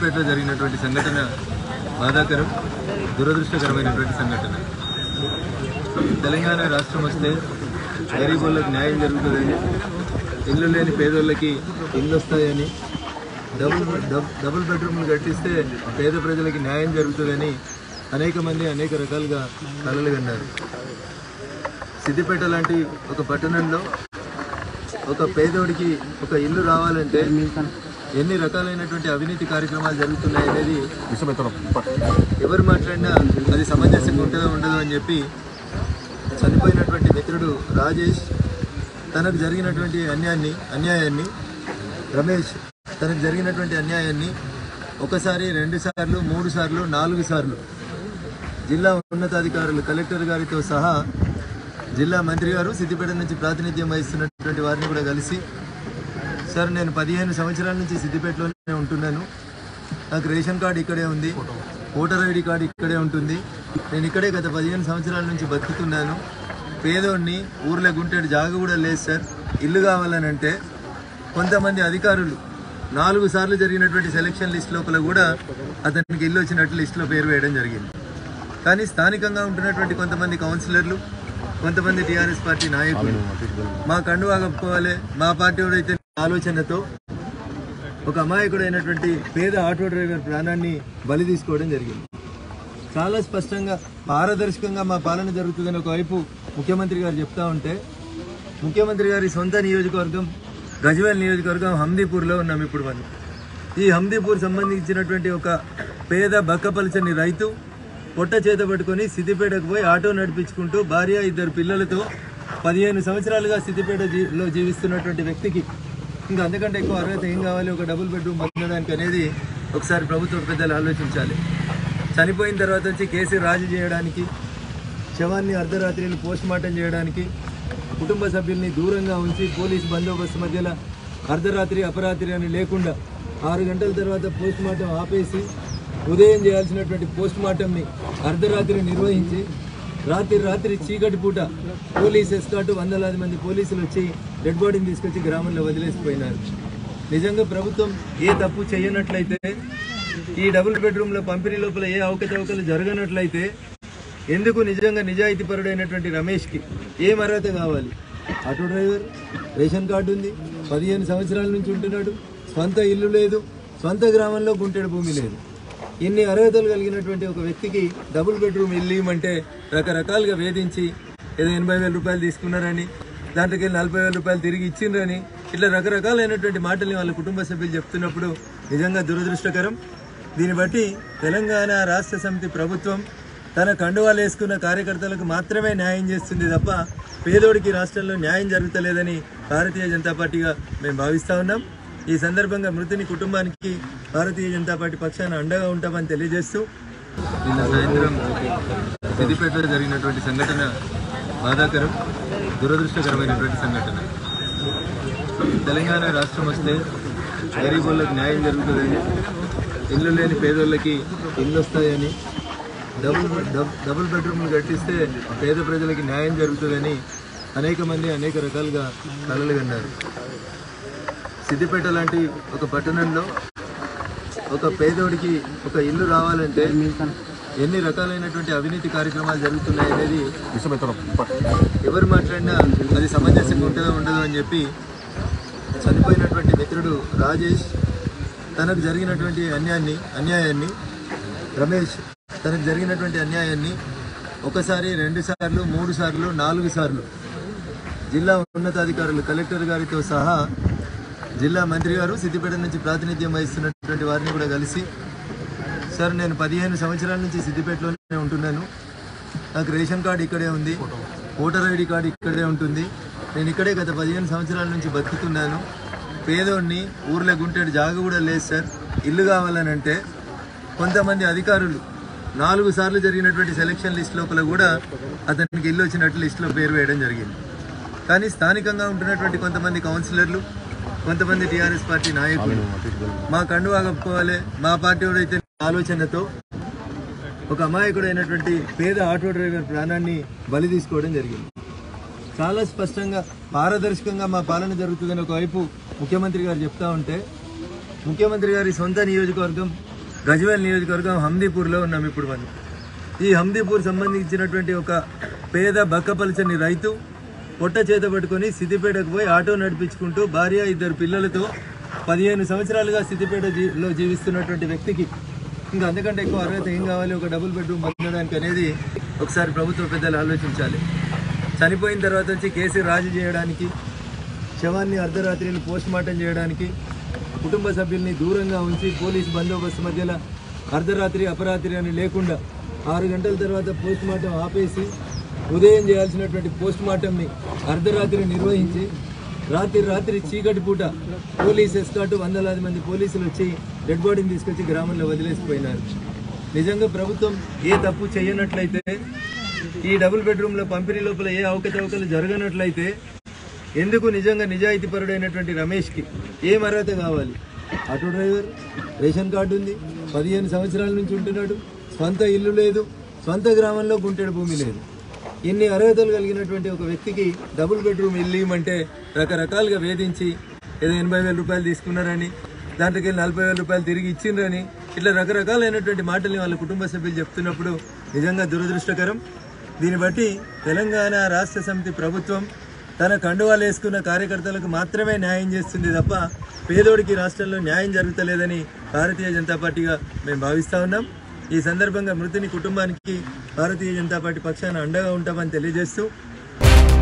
సిద్దిపేటలో జరిగినటువంటి సంఘటన బాధాకరం దురదృష్టకరమైనటువంటి సంఘటన తెలంగాణ రాష్ట్రం వస్తే గరీబులకు న్యాయం జరుగుతుందని ఇల్లు లేని పేదోళ్ళకి ఇల్లు వస్తాయని డబుల్ డబ్- డబుల్ బెడ్రూమ్లు కట్టిస్తే పేద ప్రజలకి న్యాయం జరుగుతుందని అనేక మంది అనేక రకాలుగా కలలు కన్నారు సిద్దిపేట లాంటి ఒక పట్టణంలో ఒక పేదోడికి ఒక ఇల్లు రావాలంటే ఎన్ని రకాలైనటువంటి అవినీతి కార్యక్రమాలు జరుగుతున్నాయి అనేది ఎవరు మాట్లాడినా అది సమంజసంగా ఉంటుందో ఉండదో అని చెప్పి చనిపోయినటువంటి మిత్రుడు రాజేష్ తనకు జరిగినటువంటి అన్యాయాన్ని అన్యాయాన్ని రమేష్ తనకు జరిగినటువంటి అన్యాయాన్ని ఒకసారి రెండు సార్లు మూడు సార్లు నాలుగు సార్లు జిల్లా ఉన్నతాధికారులు కలెక్టర్ గారితో సహా జిల్లా మంత్రి గారు సిద్దిపేట నుంచి ప్రాతినిధ్యం వహిస్తున్నటువంటి వారిని కూడా కలిసి సార్ నేను పదిహేను సంవత్సరాల నుంచి సిద్దిపేటలోనే ఉంటున్నాను నాకు రేషన్ కార్డు ఇక్కడే ఉంది ఓటర్ ఐడి కార్డు ఇక్కడే ఉంటుంది నేను ఇక్కడే గత పదిహేను సంవత్సరాల నుంచి బతుకుతున్నాను పేదోడిని ఊర్లో గుంటేడు జాగ కూడా లేదు సార్ ఇల్లు కావాలని అంటే కొంతమంది అధికారులు నాలుగు సార్లు జరిగినటువంటి సెలక్షన్ లిస్ట్ లోపల కూడా అతనికి ఇల్లు వచ్చినట్లు లిస్టులో పేరు వేయడం జరిగింది కానీ స్థానికంగా ఉంటున్నటువంటి కొంతమంది కౌన్సిలర్లు కొంతమంది టీఆర్ఎస్ పార్టీ నాయకులు మా కండువా కప్పుకోవాలి మా పార్టీ ఎవరైతే ఆలోచనతో ఒక అమాయకుడైనటువంటి పేద ఆటో డ్రైవర్ ప్రాణాన్ని బలి తీసుకోవడం జరిగింది చాలా స్పష్టంగా పారదర్శకంగా మా పాలన జరుగుతుందని ఒకవైపు ముఖ్యమంత్రి గారు చెప్తా ఉంటే ముఖ్యమంత్రి గారి సొంత నియోజకవర్గం గజ్వేల్ నియోజకవర్గం హందీపూర్లో ఉన్నాం ఇప్పుడు మనం ఈ హందీపూర్ సంబంధించినటువంటి ఒక పేద బక్కపలచని రైతు పొట్ట చేత పట్టుకొని సిద్దిపేటకు పోయి ఆటో నడిపించుకుంటూ భార్య ఇద్దరు పిల్లలతో పదిహేను సంవత్సరాలుగా సిద్దిపేట జీ- లో జీవిస్తున్నటువంటి వ్యక్తికి ఇంకా అంతకంటే ఎక్కువ అర్హత ఏం కావాలి ఒక డబుల్ బెడ్రూమ్ పొందడానికి అనేది ఒకసారి ప్రభుత్వ పెద్దలు ఆలోచించాలి చనిపోయిన తర్వాత వచ్చి కేసు రాజీ చేయడానికి శవాన్ని అర్ధరాత్రిని పోస్ట్ మార్టం చేయడానికి కుటుంబ సభ్యుల్ని దూరంగా ఉంచి పోలీస్ బందోబస్తు మధ్యలో అర్ధరాత్రి అపరాత్రి అని లేకుండా ఆరు గంటల తర్వాత పోస్ట్ మార్టం ఆపేసి ఉదయం చేయాల్సినటువంటి పోస్ట్ మార్టంని అర్ధరాత్రి నిర్వహించి రాత్రి రాత్రి చీకటి పూట పోలీస్ ఎస్కాట్ వందలాది మంది పోలీసులు వచ్చి డెడ్ బాడీని తీసుకొచ్చి గ్రామంలో వదిలేసిపోయినారు నిజంగా ప్రభుత్వం ఏ తప్పు చేయనట్లయితే ఈ డబుల్ బెడ్రూమ్ల పంపిణీ లోపల ఏ అవకతవకలు జరగనట్లయితే ఎందుకు నిజంగా నిజాయితీ పరుడైనటువంటి రమేష్కి ఏం అర్హత కావాలి ఆటో డ్రైవర్ రేషన్ కార్డు ఉంది పదిహేను సంవత్సరాల నుంచి ఉంటున్నాడు సొంత ఇల్లు లేదు సొంత గ్రామంలో గుంటెడు భూమి లేదు ఇన్ని అర్హతలు కలిగినటువంటి ఒక వ్యక్తికి డబుల్ బెడ్రూమ్ ఇల్లు ఇవ్వమంటే రకరకాలుగా వేధించి ఏదో ఎనభై వేల రూపాయలు తీసుకున్నారని దాంట్లోకి వెళ్ళి నలభై వేల రూపాయలు తిరిగి ఇచ్చిండ్రని ఇట్లా రకరకాలైనటువంటి మాటల్ని వాళ్ళ కుటుంబ సభ్యులు చెప్తున్నప్పుడు నిజంగా దురదృష్టకరం దీన్ని బట్టి తెలంగాణ రాష్ట్ర సమితి ప్రభుత్వం తన కండువాలు వేసుకున్న కార్యకర్తలకు మాత్రమే న్యాయం చేస్తుంది తప్ప పేదోడికి రాష్ట్రంలో న్యాయం జరుగుతలేదని భారతీయ జనతా పార్టీగా మేము భావిస్తా ఉన్నాం ఈ సందర్భంగా మృతుని కుటుంబానికి భారతీయ జనతా పార్టీ పక్షాన అండగా ఉంటామని తెలియజేస్తూ నిన్న సాయంత్రం సిద్దిపేటలో జరిగినటువంటి సంఘటన బాధాకరం దురదృష్టకరమైనటువంటి సంఘటన తెలంగాణ రాష్ట్రం వస్తే గరీబులకు న్యాయం జరుగుతుందని ఇల్లు లేని పేదోళ్ళకి ఇల్లు వస్తాయని డబుల్ డబ్- డబుల్ బెడ్రూమ్లు కట్టిస్తే పేద ప్రజలకి న్యాయం జరుగుతుందని అనేక మంది అనేక రకాలుగా కలలు కన్నారు సిద్దిపేట లాంటి ఒక పట్టణంలో ఒక పేదోడికి ఒక ఇల్లు రావాలంటే ఎన్ని రకాలైనటువంటి అవినీతి కార్యక్రమాలు జరుగుతున్నాయి అనేది ఎవరు మాట్లాడినా అది సమంజసంగా ఉంటుందో ఉండదో అని చెప్పి చనిపోయినటువంటి మిత్రుడు రాజేష్ తనకు జరిగినటువంటి అన్యాయాన్ని అన్యాయాన్ని రమేష్ తనకు జరిగినటువంటి అన్యాయాన్ని ఒకసారి రెండు సార్లు మూడు సార్లు నాలుగు సార్లు జిల్లా ఉన్నతాధికారులు కలెక్టర్ గారితో సహా జిల్లా మంత్రి గారు సిద్దిపేట నుంచి ప్రాతినిధ్యం వహిస్తున్నటువంటి వారిని కూడా కలిసి సార్ నేను పదిహేను సంవత్సరాల నుంచి సిద్దిపేటలోనే ఉంటున్నాను నాకు రేషన్ కార్డు ఇక్కడే ఉంది ఓటర్ ఐడి కార్డు ఇక్కడే ఉంటుంది నేను ఇక్కడే గత పదిహేను సంవత్సరాల నుంచి బతుకుతున్నాను పేదోడిని ఊర్లో గుంటేడు జాగ కూడా లేదు సార్ ఇల్లు కావాలని అంటే కొంతమంది అధికారులు నాలుగు సార్లు జరిగినటువంటి సెలక్షన్ లిస్ట్ లోపల కూడా అతనికి ఇల్లు వచ్చినట్లు లిస్టులో పేరు వేయడం జరిగింది కానీ స్థానికంగా ఉంటున్నటువంటి కొంతమంది కౌన్సిలర్లు కొంతమంది టీఆర్ఎస్ పార్టీ నాయకులు మా కండువా కప్పుకోవాలి మా పార్టీ ఎవరైతే ఆలోచనతో ఒక అమాయకుడైనటువంటి పేద ఆటో డ్రైవర్ ప్రాణాన్ని బలి తీసుకోవడం జరిగింది చాలా స్పష్టంగా పారదర్శకంగా మా పాలన జరుగుతుందని ఒకవైపు ముఖ్యమంత్రి గారు చెప్తా ఉంటే ముఖ్యమంత్రి గారి సొంత నియోజకవర్గం గజ్వేల్ నియోజకవర్గం హందీపూర్లో ఉన్నాం ఇప్పుడు మనం ఈ హందీపూర్ సంబంధించినటువంటి ఒక పేద బక్కపలచని రైతు పొట్ట చేత పట్టుకొని సిద్దిపేటకు పోయి ఆటో నడిపించుకుంటూ భార్య ఇద్దరు పిల్లలతో పదిహేను సంవత్సరాలుగా సిద్దిపేట జీ- లో జీవిస్తున్నటువంటి వ్యక్తికి ఇంకా అంతకంటే ఎక్కువ అర్హత ఏం కావాలి ఒక డబుల్ బెడ్రూమ్ పొందడానికి అనేది ఒకసారి ప్రభుత్వ పెద్దలు ఆలోచించాలి చనిపోయిన తర్వాత వచ్చి కేసు రాజీ చేయడానికి శవాన్ని అర్ధరాత్రిని పోస్ట్ మార్టం చేయడానికి కుటుంబ సభ్యుల్ని దూరంగా ఉంచి పోలీస్ బందోబస్తు మధ్యలో అర్ధరాత్రి అపరాత్రి అని లేకుండా ఆరు గంటల తర్వాత పోస్ట్ మార్టం ఆపేసి ఉదయం చేయాల్సినటువంటి పోస్ట్ మార్టంని అర్ధరాత్రి నిర్వహించి రాత్రి రాత్రి చీకటి పూట పోలీస్ ఎస్కాట్ వందలాది మంది పోలీసులు వచ్చి డెడ్ బాడీని తీసుకొచ్చి గ్రామంలో వదిలేసిపోయినారు నిజంగా ప్రభుత్వం ఏ తప్పు చేయనట్లయితే ఈ డబుల్ బెడ్రూమ్ల పంపిణీ లోపల ఏ అవకతవకలు జరగనట్లయితే ఎందుకు నిజంగా నిజాయితీపరుడైనటువంటి రమేష్కి ఏం అర్హత కావాలి ఆటో డ్రైవర్ రేషన్ కార్డు ఉంది పదిహేను సంవత్సరాల నుంచి ఉంటున్నాడు స్వంత ఇల్లు లేదు స్వంత గ్రామంలో గుంటెడు భూమి లేదు ఇన్ని అర్హతలు కలిగినటువంటి ఒక వ్యక్తికి డబుల్ బెడ్రూమ్ ఇల్లు ఇవ్వమంటే రకరకాలుగా వేధించి ఏదో ఎనభై వేల రూపాయలు తీసుకున్నారని దాంట్లోకి వెళ్ళి నలభై వేల రూపాయలు తిరిగి ఇచ్చిండ్రని ఇట్లా రకరకాలైనటువంటి మాటల్ని వాళ్ళ కుటుంబ సభ్యులు చెప్తున్నప్పుడు నిజంగా దురదృష్టకరం దీన్ని బట్టి తెలంగాణ రాష్ట్ర సమితి ప్రభుత్వం తన కండువాలు వేసుకున్న కార్యకర్తలకు మాత్రమే న్యాయం చేస్తుంది తప్ప పేదోడికి రాష్ట్రంలో న్యాయం జరుగుతలేదని భారతీయ జనతా పార్టీగా మేము భావిస్తా ఉన్నాం ఈ సందర్భంగా మృతుని కుటుంబానికి భారతీయ జనతా పార్టీ పక్షాన అండగా ఉంటామని తెలియజేస్తూ